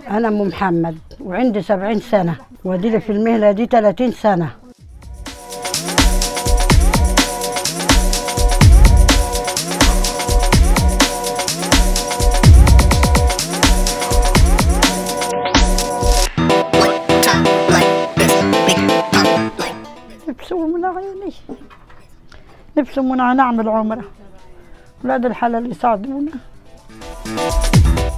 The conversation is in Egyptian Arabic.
أنا أم محمد وعندي سبعين سنة وأديلي في المهنة دي 30 سنة نفسه من عيني نفسه من نعمل عمرة ولاد الحلال يساعدونا